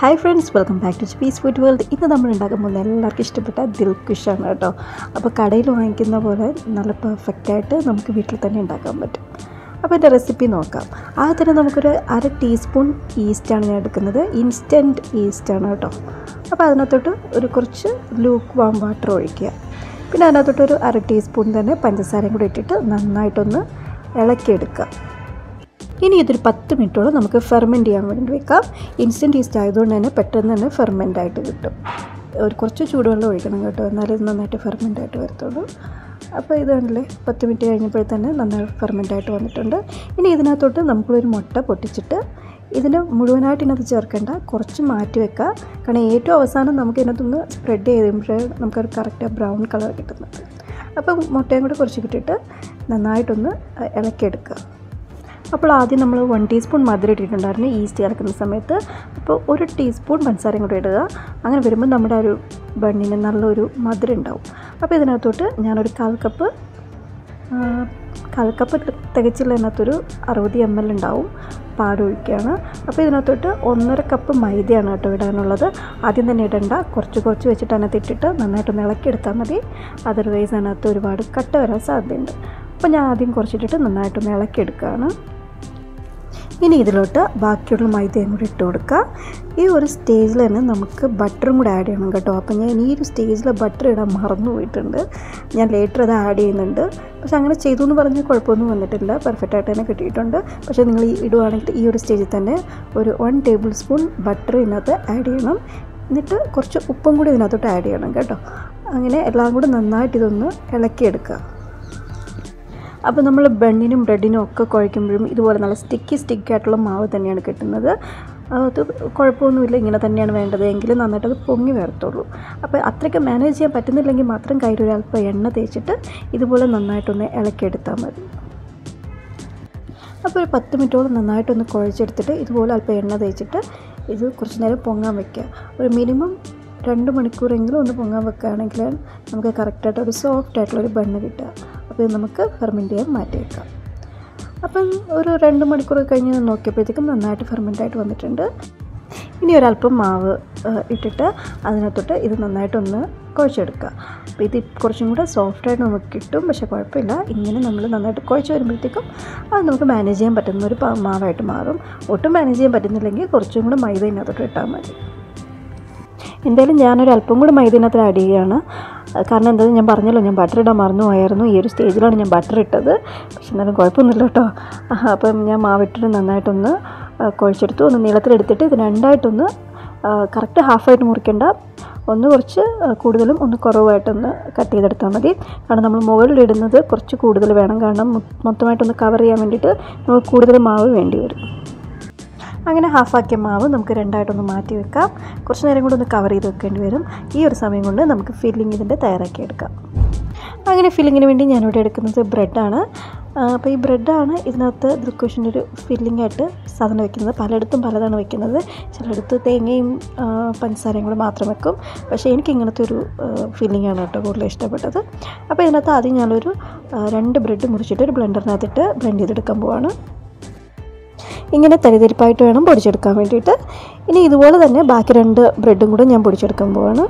hi friends welcome back to peace food world ഇന്ന് നമ്മൾ ഉണ്ടാക്കാൻ പോകുന്നത് എല്ലാവർക്കും ഇഷ്ടപ്പെട്ട ദിൽക്കുഷാണ് കേട്ടോ അപ്പോൾ കടയിൽ വാങ്ങിക്കുന്ന പോലെ നല്ല പെർഫെക്റ്റ് ആയിട്ട് നമുക്ക് വീട്ടിൽ തന്നെ ഉണ്ടാക്കാൻ പറ്റും അപ്പോൾ എൻ്റെ റെസിപ്പി നോക്കാം ആദ്യം തന്നെ നമുക്കൊരു അര ടീസ്പൂൺ ഈസ്റ്റാണ് ഞാൻ എടുക്കുന്നത് ഇൻസ്റ്റൻറ്റ് ഈസ്റ്റാണ് കേട്ടോ അപ്പോൾ അതിനകത്തോട്ട് ഒരു കുറച്ച് ലൂക്ക് വാം വാട്ടർ ഒഴിക്കുക പിന്നെ അതിനകത്തോട്ട് ഒരു അര ടീസ്പൂൺ തന്നെ പഞ്ചസാരയും കൂടി ഇട്ടിട്ട് നന്നായിട്ടൊന്ന് ഇളക്കിയെടുക്കുക ഇനി ഇതൊരു പത്ത് മിനിറ്റോളം നമുക്ക് ഫെർമെൻറ്റ് ചെയ്യാൻ വേണ്ടി വെക്കാം ഇൻസ്റ്റൻറ്റ് ഈസ്റ്റ് ആയതുകൊണ്ട് തന്നെ പെട്ടെന്ന് തന്നെ ഫെർമെൻ്റ് ആയിട്ട് കിട്ടും ഒരു കുറച്ച് ചൂടുവെള്ളം ഒഴിക്കണം കേട്ടോ എന്നാലേ ഇത് നന്നായിട്ട് ഫെർമെൻ്റ് ആയിട്ട് വരത്തുള്ളൂ അപ്പോൾ ഇത് കണ്ടില്ലേ പത്ത് മിനിറ്റ് കഴിഞ്ഞപ്പോൾ തന്നെ നന്നായി ഫെർമെൻ്റ് ആയിട്ട് വന്നിട്ടുണ്ട് ഇനി ഇതിനകത്തോട്ട് നമുക്കൊരു മുട്ട പൊട്ടിച്ചിട്ട് ഇതിന് മുഴുവനായിട്ട് ഇതിനകത്ത് ചേർക്കേണ്ട കുറച്ച് മാറ്റി വെക്കുക കാരണം ഏറ്റവും അവസാനം നമുക്ക് ഇതിനകത്തൊന്ന് സ്പ്രെഡ് ചെയ്യുമ്പോഴേ നമുക്കൊരു കറക്റ്റ് ബ്രൗൺ കളർ കിട്ടുന്നത് അപ്പോൾ മുട്ടയും കൂടെ കുറച്ച് കിട്ടിയിട്ട് നന്നായിട്ടൊന്ന് ഇളക്കിയെടുക്കുക അപ്പോൾ ആദ്യം നമ്മൾ വൺ ടീസ്പൂൺ മധുരം ഇട്ടിട്ടുണ്ടായിരുന്നു ഈസ്റ്റ് ചേർക്കുന്ന സമയത്ത് അപ്പോൾ ഒരു ടീസ്പൂൺ പഞ്ചസാരയും കൂടെ ഇടുക അങ്ങനെ വരുമ്പോൾ നമ്മുടെ ആ ഒരു ബണ്ണിന് നല്ലൊരു മധുരം ഉണ്ടാവും അപ്പോൾ ഇതിനകത്തോട്ട് ഞാനൊരു കാൽ കപ്പ് കാൽ കപ്പ് തികച്ചില്ല ഇതിനകത്തൊരു അറുപത് എം എൽ ഉണ്ടാവും പാടൊഴിക്കുകയാണ് അപ്പോൾ ഇതിനകത്തോട്ട് ഒന്നര കപ്പ് മൈദയാണ് കേട്ടോ ഇടാനുള്ളത് ആദ്യം തന്നെ ഇടണ്ട കുറച്ച് കുറച്ച് വെച്ചിട്ട് അതിനകത്ത് ഇട്ടിട്ട് നന്നായിട്ടൊന്ന് ഇളക്കിയെടുത്താൽ മതി അതർവൈസ് അതിനകത്ത് ഒരുപാട് കട്ട വരാൻ സാധ്യതയുണ്ട് അപ്പോൾ ഞാൻ ആദ്യം കുറച്ചിട്ടിട്ട് നന്നായിട്ടൊന്ന് ഇളക്കിയെടുക്കുകയാണ് ഇനി ഇതിലോട്ട് ബാക്കിയുള്ള മൈദയും കൂടി ഇട്ട് കൊടുക്കുക ഈ ഒരു സ്റ്റേജിൽ തന്നെ നമുക്ക് ബട്ടറും കൂടി ആഡ് ചെയ്യണം കേട്ടോ അപ്പോൾ ഞാൻ ഈ ഒരു സ്റ്റേജിൽ ബട്ടർ ഇടാൻ മറന്നു പോയിട്ടുണ്ട് ഞാൻ ലേറ്റർ അത് ആഡ് ചെയ്യുന്നുണ്ട് പക്ഷെ അങ്ങനെ ചെയ്തു എന്ന് പറഞ്ഞാൽ കുഴപ്പമൊന്നും വന്നിട്ടില്ല പെർഫെക്റ്റ് ആയിട്ട് തന്നെ കിട്ടിയിട്ടുണ്ട് പക്ഷേ നിങ്ങൾ ഈ ഇടുവാണെങ്കിൽ ഈ ഒരു സ്റ്റേജിൽ തന്നെ ഒരു വൺ ടേബിൾ സ്പൂൺ ബട്ടർ ഇതിനകത്ത് ആഡ് ചെയ്യണം എന്നിട്ട് കുറച്ച് ഉപ്പും കൂടി ഇതിനകത്തോട്ട് ആഡ് ചെയ്യണം കേട്ടോ അങ്ങനെ എല്ലാം കൂടി നന്നായിട്ട് ഇതൊന്ന് ഇളക്കിയെടുക്കുക അപ്പോൾ നമ്മൾ ബണ്ണിനും ബ്രെഡിനും ഒക്കെ കുഴയ്ക്കുമ്പോഴും ഇതുപോലെ നല്ല സ്റ്റിക്കി സ്റ്റിക്കി ആയിട്ടുള്ള മാവ് തന്നെയാണ് കിട്ടുന്നത് അത് കുഴപ്പമൊന്നുമില്ല ഇങ്ങനെ തന്നെയാണ് വേണ്ടത് എങ്കിലും നന്നായിട്ട് അത് പൊങ്ങി വരത്തുള്ളൂ അപ്പോൾ അത്രയ്ക്ക് മാനേജ് ചെയ്യാൻ പറ്റുന്നില്ലെങ്കിൽ മാത്രം കയ്യിൽ ഒരു അല്പം എണ്ണ തേച്ചിട്ട് ഇതുപോലെ നന്നായിട്ടൊന്ന് ഇളക്കിയെടുത്താൽ മതി അപ്പോൾ ഒരു പത്ത് മിനിറ്റോളം നന്നായിട്ടൊന്ന് കുഴച്ചെടുത്തിട്ട് ഇതുപോലെ അല്പം എണ്ണ തേച്ചിട്ട് ഇത് കുറച്ച് നേരം പൊങ്ങാൻ വയ്ക്കുക ഒരു മിനിമം രണ്ട് മണിക്കൂറെങ്കിലും ഒന്ന് പൊങ്ങാൻ വെക്കുകയാണെങ്കിൽ നമുക്ക് കറക്റ്റായിട്ട് ഒരു സോഫ്റ്റ് ആയിട്ടുള്ളൊരു ബണ്ണ് കിട്ടുക അപ്പോൾ ഇത് നമുക്ക് ഫെർമെൻറ്റ് ചെയ്യാൻ മാറ്റി വെക്കാം അപ്പം ഒരു രണ്ട് മണിക്കൂർ കഴിഞ്ഞ് നോക്കിയപ്പോഴത്തേക്കും നന്നായിട്ട് ഫെർമെൻ്റ് ആയിട്ട് വന്നിട്ടുണ്ട് ഇനി ഒരല്പം മാവ് ഇട്ടിട്ട് അതിനകത്തോട്ട് ഇത് നന്നായിട്ടൊന്ന് കുഴച്ചെടുക്കുക അപ്പോൾ ഇത് കുറച്ചും കൂടെ സോഫ്റ്റായിട്ട് നമുക്ക് കിട്ടും പക്ഷേ കുഴപ്പമില്ല ഇങ്ങനെ നമ്മൾ നന്നായിട്ട് കുഴച്ച് വരുമ്പോഴത്തേക്കും അത് നമുക്ക് മാനേജ് ചെയ്യാൻ പറ്റുന്ന ഒരു മാവായിട്ട് മാറും ഒട്ടും മാനേജ് ചെയ്യാൻ പറ്റുന്നില്ലെങ്കിൽ കുറച്ചും കൂടെ മൈദ ഇതിനകത്തോട്ട് ഇട്ടാൽ മതി എന്തായാലും ഞാനൊരു അല്പം കൂടി മൈദീനകത്ത് ആഡ് ചെയ്യുകയാണ് കാരണം എന്താണെന്ന് ഞാൻ പറഞ്ഞല്ലോ ഞാൻ ബട്ടർ ഇടാൻ മറന്നു പോയായിരുന്നു ഈ ഒരു സ്റ്റേജിലാണ് ഞാൻ ബട്ടർ ഇട്ടത് പക്ഷെ എന്നാലും കുഴപ്പമൊന്നുമില്ല കേട്ടോ അപ്പം ഞാൻ മാവിട്ടിട്ട് നന്നായിട്ടൊന്ന് കുഴച്ചെടുത്തു ഒന്ന് നീളത്തിലെടുത്തിട്ട് ഇത് രണ്ടായിട്ടൊന്ന് കറക്റ്റ് ഹാഫായിട്ട് മുറിക്കേണ്ട ഒന്ന് കുറച്ച് കൂടുതലും ഒന്ന് കുറവായിട്ടൊന്ന് കട്ട് ചെയ്തെടുത്താൽ മതി കാരണം നമ്മൾ മുകളിലിടുന്നത് കുറച്ച് കൂടുതൽ വേണം കാരണം മൊത്തമായിട്ടൊന്ന് കവർ ചെയ്യാൻ വേണ്ടിയിട്ട് നമുക്ക് കൂടുതൽ മാവ് വേണ്ടി വരും അങ്ങനെ ഹാഫാക്കിയ മാവ് നമുക്ക് രണ്ടായിട്ടൊന്ന് മാറ്റി വെക്കാം കുറച്ച് നേരം കൂടി ഒന്ന് കവർ ചെയ്ത് വെക്കേണ്ടി വരും ഈ ഒരു സമയം കൊണ്ട് നമുക്ക് ഫില്ലിംഗ് ഇതിൻ്റെ തയ്യാറാക്കിയെടുക്കാം അങ്ങനെ ഫില്ലിങ്ങിന് വേണ്ടി ഞാനിവിടെ എടുക്കുന്നത് ബ്രെഡാണ് അപ്പോൾ ഈ ബ്രെഡാണ് ഇതിനകത്ത് ദൃക്കുഷിൻ്റെ ഒരു ഫില്ലിംഗ് ആയിട്ട് സാധനം വെക്കുന്നത് പലയിടത്തും പലതാണ് വെക്കുന്നത് ചിലയിടത്ത് തേങ്ങയും പഞ്ചസാരയും കൂടെ മാത്രം വെക്കും പക്ഷേ എനിക്ക് ഇങ്ങനത്തെ ഒരു ഫില്ലിംഗ് ആണ് കേട്ടോ കൂടുതൽ ഇഷ്ടപ്പെട്ടത് അപ്പോൾ ഇതിനകത്ത് ആദ്യം ഞാനൊരു രണ്ട് ബ്രെഡ് മുറിച്ചിട്ട് ഒരു ബ്ലെൻഡറിനകത്തിട്ട് ബ്ലെൻഡ് ചെയ്തെടുക്കാൻ പോവാണ് ഇങ്ങനെ തരിതരിപ്പായിട്ട് വേണം പൊടിച്ചെടുക്കാൻ വേണ്ടിയിട്ട് ഇനി ഇതുപോലെ തന്നെ ബാക്കി രണ്ട് ബ്രെഡും കൂടെ ഞാൻ പൊടിച്ചെടുക്കാൻ പോവാണ്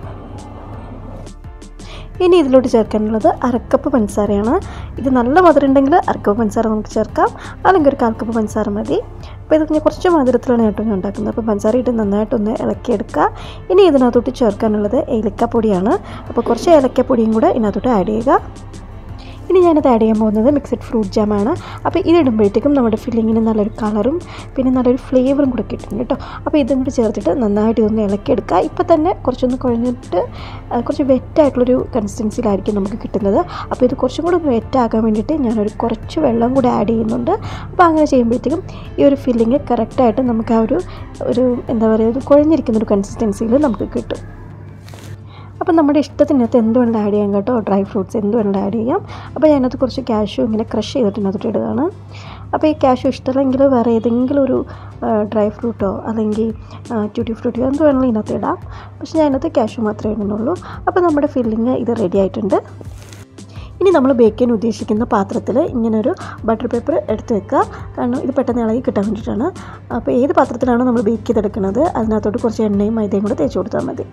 ഇനി ഇതിലോട്ട് ചേർക്കാനുള്ളത് അരക്കപ്പ് പഞ്ചസാരയാണ് ഇത് നല്ല മധുരം ഉണ്ടെങ്കിൽ അരക്കപ്പ് പഞ്ചസാര നമുക്ക് ചേർക്കാം അല്ലെങ്കിൽ ഒരു കാൽ കപ്പ് പഞ്ചസാര മതി അപ്പോൾ ഇത് ഞാൻ കുറച്ച് മധുരത്തിലാണ് കേട്ടോ ഞാൻ ഉണ്ടാക്കുന്നത് അപ്പോൾ പഞ്ചസാര ഇട്ട് നന്നായിട്ടൊന്ന് ഇളക്കിയെടുക്കുക ഇനി ഇതിനകത്തോട്ട് ചേർക്കാനുള്ളത് ഏലക്കപ്പൊടിയാണ് അപ്പോൾ കുറച്ച് ഏലക്കപ്പൊടിയും കൂടെ ഇതിനകത്തോട്ട് ആഡ് ചെയ്യുക ഇനി ഞാനത് ആഡ് ചെയ്യാൻ പോകുന്നത് മിക്സഡ് ഫ്രൂട്ട് ജാമാണ് അപ്പോൾ ഇതിടുമ്പോഴത്തേക്കും നമ്മുടെ ഫില്ലിങ്ങിന് നല്ലൊരു കളറും പിന്നെ നല്ലൊരു ഫ്ലേവറും കൂടെ കിട്ടും കേട്ടോ അപ്പോൾ ഇതും കൂടി ചേർത്തിട്ട് നന്നായിട്ട് ഇതൊന്ന് ഇളക്കിയെടുക്കുക ഇപ്പോൾ തന്നെ കുറച്ചൊന്ന് കുഴഞ്ഞിട്ട് കുറച്ച് വെറ്റായിട്ടുള്ളൊരു കൺസിസ്റ്റൻസിയിലായിരിക്കും നമുക്ക് കിട്ടുന്നത് അപ്പോൾ ഇത് കുറച്ചും കൂടെ ഒന്ന് വെറ്റാക്കാൻ വേണ്ടിയിട്ട് ഞാനൊരു കുറച്ച് വെള്ളം കൂടി ആഡ് ചെയ്യുന്നുണ്ട് അപ്പോൾ അങ്ങനെ ചെയ്യുമ്പോഴത്തേക്കും ഈ ഒരു ഫില്ലിങ് കറക്റ്റായിട്ട് നമുക്ക് ആ ഒരു ഒരു എന്താ പറയുക ഒരു കുഴഞ്ഞിരിക്കുന്ന ഒരു കൺസിസ്റ്റൻസിയിൽ നമുക്ക് കിട്ടും അപ്പോൾ നമ്മുടെ ഇഷ്ടത്തിനകത്ത് എന്ത് വേണമെങ്കിലും ആഡ് ചെയ്യാം കേട്ടോ ഡ്രൈ ഫ്രൂട്ട്സ് എന്ത് വേണമെങ്കിലും ആഡ് ചെയ്യാം അപ്പോൾ ഞാനത് കുറച്ച് ക്യാഷു ഇങ്ങനെ ക്രഷ് ചെയ്തിട്ട് ഇതിനകത്തോട്ട് ഇടുകയാണ് അപ്പോൾ ഈ ക്യാഷു ഇഷ്ടമല്ലെങ്കിൽ വേറെ ഏതെങ്കിലും ഒരു ഡ്രൈ ഫ്രൂട്ടോ അല്ലെങ്കിൽ ട്യൂട്ടി ഫ്രൂട്ടിയോ എന്ത് വേണമെങ്കിലും ഇതിനകത്ത് ഇടാം പക്ഷേ ഞാനത് ക്യാഷു മാത്രമേ ഇടുന്നുള്ളൂ അപ്പോൾ നമ്മുടെ ഫില്ലിങ് ഇത് റെഡി ആയിട്ടുണ്ട് ഇനി നമ്മൾ ബേക്ക് ചെയ്യാൻ ഉദ്ദേശിക്കുന്ന പാത്രത്തിൽ ഇങ്ങനൊരു ബട്ടർ പേപ്പർ എടുത്ത് വെക്കുക കാരണം ഇത് പെട്ടെന്ന് ഇളകി കിട്ടാൻ വേണ്ടിയിട്ടാണ് അപ്പോൾ ഏത് പാത്രത്തിലാണോ നമ്മൾ ബേക്ക് ചെയ്തെടുക്കുന്നത് അതിനകത്തോട്ട് കുറച്ച് എണ്ണയും മൈദയും കൂടെ തേച്ച് കൊടുത്താൽ മതി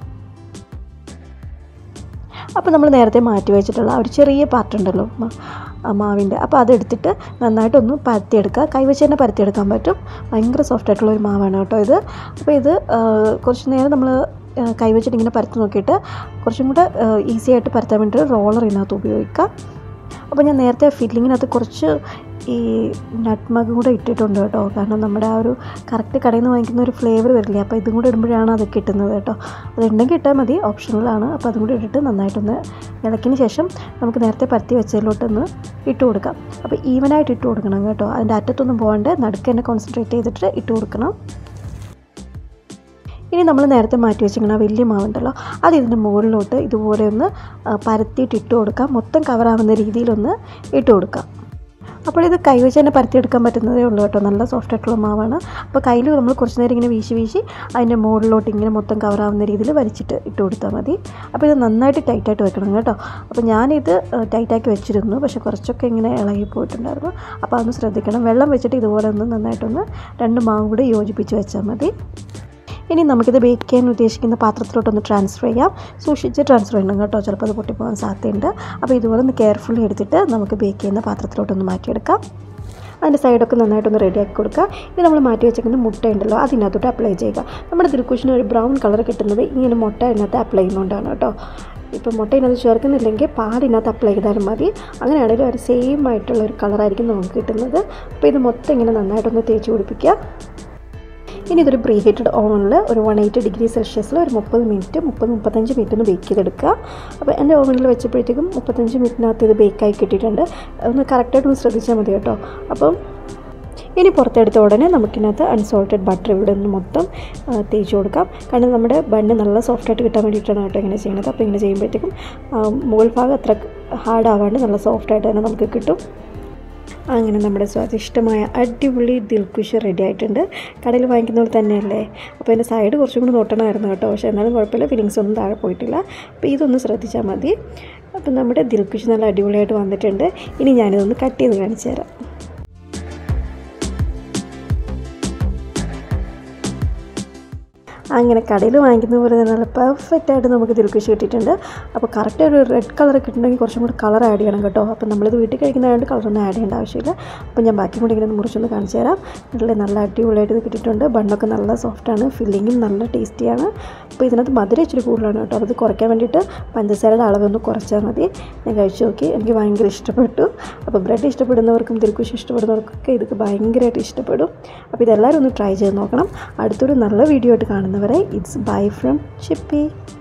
അപ്പോൾ നമ്മൾ നേരത്തെ മാറ്റി വെച്ചിട്ടുള്ള ആ ഒരു ചെറിയ പാട്ടുണ്ടല്ലോ മാവിൻ്റെ അപ്പോൾ അതെടുത്തിട്ട് നന്നായിട്ടൊന്ന് പരത്തിയെടുക്കുക കൈവച്ച് തന്നെ പരത്തിയെടുക്കാൻ പറ്റും ഭയങ്കര സോഫ്റ്റ് ആയിട്ടുള്ള ഒരു മാവാണ് കേട്ടോ ഇത് അപ്പോൾ ഇത് ആ, കുറച്ച് നേരം നമ്മൾ കൈവച്ചിട്ട് ഇങ്ങനെ പരത്തി നോക്കിയിട്ട് കുറച്ചും കൂടെ ഈസി ആയിട്ട് പരത്താൻ വേണ്ടിയിട്ട് റോളർ ഇതിനകത്ത് ഉപയോഗിക്കുക അപ്പോൾ ഞാൻ നേരത്തെ ഫില്ലിങ്ങിനകത്ത് കുറച്ച് ഈ നട്ട്മഗ് കൂടെ ഇട്ടിട്ടുണ്ട് കേട്ടോ കാരണം നമ്മുടെ ആ ഒരു കറക്റ്റ് കടയിൽ നിന്ന് വാങ്ങിക്കുന്ന ഒരു ഫ്ലേവർ വരില്ലേ അപ്പോൾ ഇതും കൂടെ ഇടുമ്പോഴാണ് അത് കിട്ടുന്നത് കേട്ടോ അതുണ്ടെങ്കിൽ ഇട്ടാൽ മതി ഓപ്ഷണലാണ് അപ്പോൾ അതും കൂടി ഇട്ടിട്ട് നന്നായിട്ടൊന്ന് ഇളക്കിന് ശേഷം നമുക്ക് നേരത്തെ പരത്തി വെച്ചതിലോട്ടൊന്ന് ഇട്ട് കൊടുക്കാം അപ്പോൾ ഈവനായിട്ട് ഇട്ട് കൊടുക്കണം കേട്ടോ അതിൻ്റെ അറ്റത്തൊന്നും പോകാണ്ട് നടുക്ക് തന്നെ കോൺസെൻട്രേറ്റ് ചെയ്തിട്ട് ഇട്ട് കൊടുക്കണം ഇനി നമ്മൾ നേരത്തെ മാറ്റി വെച്ചിരിക്കുന്ന ആ വലിയ മാവുണ്ടല്ലോ അത് ഇതിൻ്റെ മുകളിലോട്ട് ഇതുപോലെ ഒന്ന് ആ, പരത്തിയിട്ട് ഇട്ട് കൊടുക്കാം മൊത്തം കവറാവുന്ന രീതിയിലൊന്ന് ഇട്ട് കൊടുക്കാം അപ്പോൾ ഇത് കൈവച്ച് തന്നെ പരത്തിയെടുക്കാൻ പറ്റുന്നതേ ഉള്ളൂ കേട്ടോ നല്ല സോഫ്റ്റ് ആയിട്ടുള്ള മാവാണ് അപ്പോൾ കയ്യിൽ നമ്മൾ കുറച്ച് നേരം ഇങ്ങനെ വീശി വീശി അതിൻ്റെ മുകളിലോട്ട് ഇങ്ങനെ മൊത്തം കവറാവുന്ന രീതിയിൽ വലിച്ചിട്ട് ഇട്ട് കൊടുത്താൽ മതി അപ്പോൾ ഇത് നന്നായിട്ട് ടൈറ്റായിട്ട് വെക്കണം കേട്ടോ അപ്പോൾ ഞാനിത് ആ, ടൈറ്റാക്കി വെച്ചിരുന്നു പക്ഷേ കുറച്ചൊക്കെ ഇങ്ങനെ ഇളകി പോയിട്ടുണ്ടായിരുന്നു അപ്പോൾ അതൊന്ന് ശ്രദ്ധിക്കണം വെള്ളം വെച്ചിട്ട് ഇതുപോലെ ഒന്ന് നന്നായിട്ടൊന്ന് രണ്ട് മാവും കൂടി യോജിപ്പിച്ച് വെച്ചാൽ മതി ഇനി നമുക്കിത് ബേക്ക് ചെയ്യാൻ ഉദ്ദേശിക്കുന്ന പാത്രത്തിലോട്ടൊന്ന് ട്രാൻസ്ഫർ ചെയ്യാം സൂക്ഷിച്ച് ട്രാൻസ്ഫർ ചെയ്യണം കേട്ടോ ചിലപ്പോൾ അത് പൊട്ടിപ്പോകാൻ സാധ്യതയുണ്ട് അപ്പോൾ ഇതുപോലെ ഒന്ന് കെയർഫുള്ളി എടുത്തിട്ട് നമുക്ക് ബേക്ക് ചെയ്യുന്ന പാത്രത്തിലോട്ടൊന്ന് മാറ്റിയെടുക്കാം അതിൻ്റെ സൈഡൊക്കെ നന്നായിട്ടൊന്ന് റെഡിയാക്കി കൊടുക്കുക ഇനി നമ്മൾ മാറ്റി വെച്ചിരിക്കുന്ന മുട്ട ഉണ്ടല്ലോ അതിനകത്തോട്ട് അപ്ലൈ ചെയ്യുക നമ്മുടെ ദിൽക്കുഷിന് ഒരു ബ്രൗൺ കളർ കിട്ടുന്നത് ഇങ്ങനെ മുട്ട ഇതിനകത്ത് അപ്ലൈ ചെയ്യുന്നതുകൊണ്ടാണ് കേട്ടോ ഇപ്പം മുട്ട ഇതിനകത്ത് ചേർക്കുന്നില്ലെങ്കിൽ പാലിനകത്ത് അപ്ലൈ ചെയ്താലും മതി അങ്ങനെയാണെങ്കിൽ ഒരു സെയിം ആയിട്ടുള്ള ഒരു കളറായിരിക്കും നമുക്ക് കിട്ടുന്നത് അപ്പോൾ ഇത് മൊത്തം ഇങ്ങനെ നന്നായിട്ടൊന്ന് തേച്ച് പിടിപ്പിക്കുക ഇനി ഇതൊരു പ്രീ ഹീറ്റഡ് ഓവനിൽ ഒരു വൺ എയ്റ്റി ഡിഗ്രി സെൽഷ്യസിൽ ഒരു മുപ്പത് മിനിറ്റ് മുപ്പത് മുപ്പത്തഞ്ച് മിനിറ്റ് ഒന്ന് ബേക്ക് ചെയ്തെടുക്കുക അപ്പോൾ എൻ്റെ ഓവനിൽ വെച്ചപ്പോഴത്തേക്കും മുപ്പത്തഞ്ച് മിനിറ്റിനകത്ത് ഇത് ബേക്കായി കിട്ടിയിട്ടുണ്ട് ഒന്ന് കറക്റ്റായിട്ട് ഒന്ന് ശ്രദ്ധിച്ചാൽ മതി കേട്ടോ അപ്പം ഇനി പുറത്തെടുത്ത ഉടനെ നമുക്കിനകത്ത് അൺസോൾട്ടഡ് ബട്ടർ ഇവിടെ ഒന്ന് മൊത്തം ആ, തേച്ച് കൊടുക്കാം കാരണം നമ്മുടെ ബണ്ണ് നല്ല സോഫ്റ്റായിട്ട് കിട്ടാൻ വേണ്ടിയിട്ടാണ് കേട്ടോ ഇങ്ങനെ ചെയ്യുന്നത് അപ്പോൾ ഇങ്ങനെ ചെയ്യുമ്പോഴത്തേക്കും ആ, മുകൾ ഭാഗം അത്ര ഹാർഡ് ആവാണ്ട് നല്ല സോഫ്റ്റായിട്ട് തന്നെ നമുക്ക് കിട്ടും അങ്ങനെ നമ്മുടെ സ്വാദിഷ്ടമായ അടിപൊളി ദിൽക്കുഷ് റെഡി ആയിട്ടുണ്ട് കടയിൽ വാങ്ങിക്കുന്ന പോലെ തന്നെയല്ലേ അപ്പോൾ അതിൻ്റെ സൈഡ് കുറച്ചും കൂടി നോട്ടണമായിരുന്നു കേട്ടോ പക്ഷേ എന്നാലും കുഴപ്പമില്ല ഫിലിങ്സ് ഒന്നും താഴെ പോയിട്ടില്ല അപ്പോൾ ഇതൊന്ന് ശ്രദ്ധിച്ചാൽ മതി അപ്പോൾ നമ്മുടെ ദിൽക്കുഷ് നല്ല അടിപൊളിയായിട്ട് വന്നിട്ടുണ്ട് ഇനി ഞാനിതൊന്ന് കട്ട് ചെയ്ത് കാണിച്ചു തരാം അങ്ങനെ കടയിൽ വാങ്ങിക്കുന്ന പോലെ തന്നെ നല്ല പെർഫെക്റ്റ് ആയിട്ട് നമുക്ക് ദിൽക്കുഷ് കിട്ടിയിട്ടുണ്ട് അപ്പോൾ കറക്റ്റ് ഒരു റെഡ് കളർ കിട്ടണമെങ്കിൽ കുറച്ചും കൂടി കളർ ആഡ് ചെയ്യണം കേട്ടോ അപ്പോൾ നമ്മളിത് വീട്ടിൽ കഴിക്കുന്നതായതുകൊണ്ട് കളറൊന്നും ആഡ് ചെയ്യേണ്ട ആവശ്യമില്ല അപ്പോൾ ഞാൻ ബാക്കി കൂടി ഇങ്ങനെ ഒന്ന് മുറിച്ചൊന്ന് കാണിച്ചു തരാം നല്ല നല്ല അടിപൊളിയായിട്ട് ഇത് കിട്ടിയിട്ടുണ്ട് ബണ്ണൊക്കെ നല്ല സോഫ്റ്റാണ് ഫില്ലിങ്ങും നല്ല ടേസ്റ്റിയാണ് അപ്പോൾ ഇതിനകത്ത് മധുരം ഇച്ചിരി കൂടുതലാണ് കേട്ടോ അപ്പോൾ ഇത് കുറയ്ക്കാൻ വേണ്ടിയിട്ട് പഞ്ചസാരയുടെ അളവൊന്ന് കുറച്ചാൽ മതി ഞാൻ കഴിച്ചു നോക്കി എനിക്ക് ഭയങ്കര ഇഷ്ടപ്പെട്ടു അപ്പോൾ ബ്രെഡ് ഇഷ്ടപ്പെടുന്നവർക്കും ദിൽക്കുഷ് ഇഷ്ടപ്പെടുന്നവർക്കൊക്കെ ഇത് ഭയങ്കരമായിട്ട് ഇഷ്ടപ്പെടും അപ്പോൾ ഇതെല്ലാവരും ഒന്ന് ട്രൈ ചെയ്ത് നോക്കണം അടുത്തൊരു നല്ല വീഡിയോ ആയിട്ട് കാണുന്നവരെ ഇറ്റ്സ് ബൈ ഫ്രം ചിപ്പി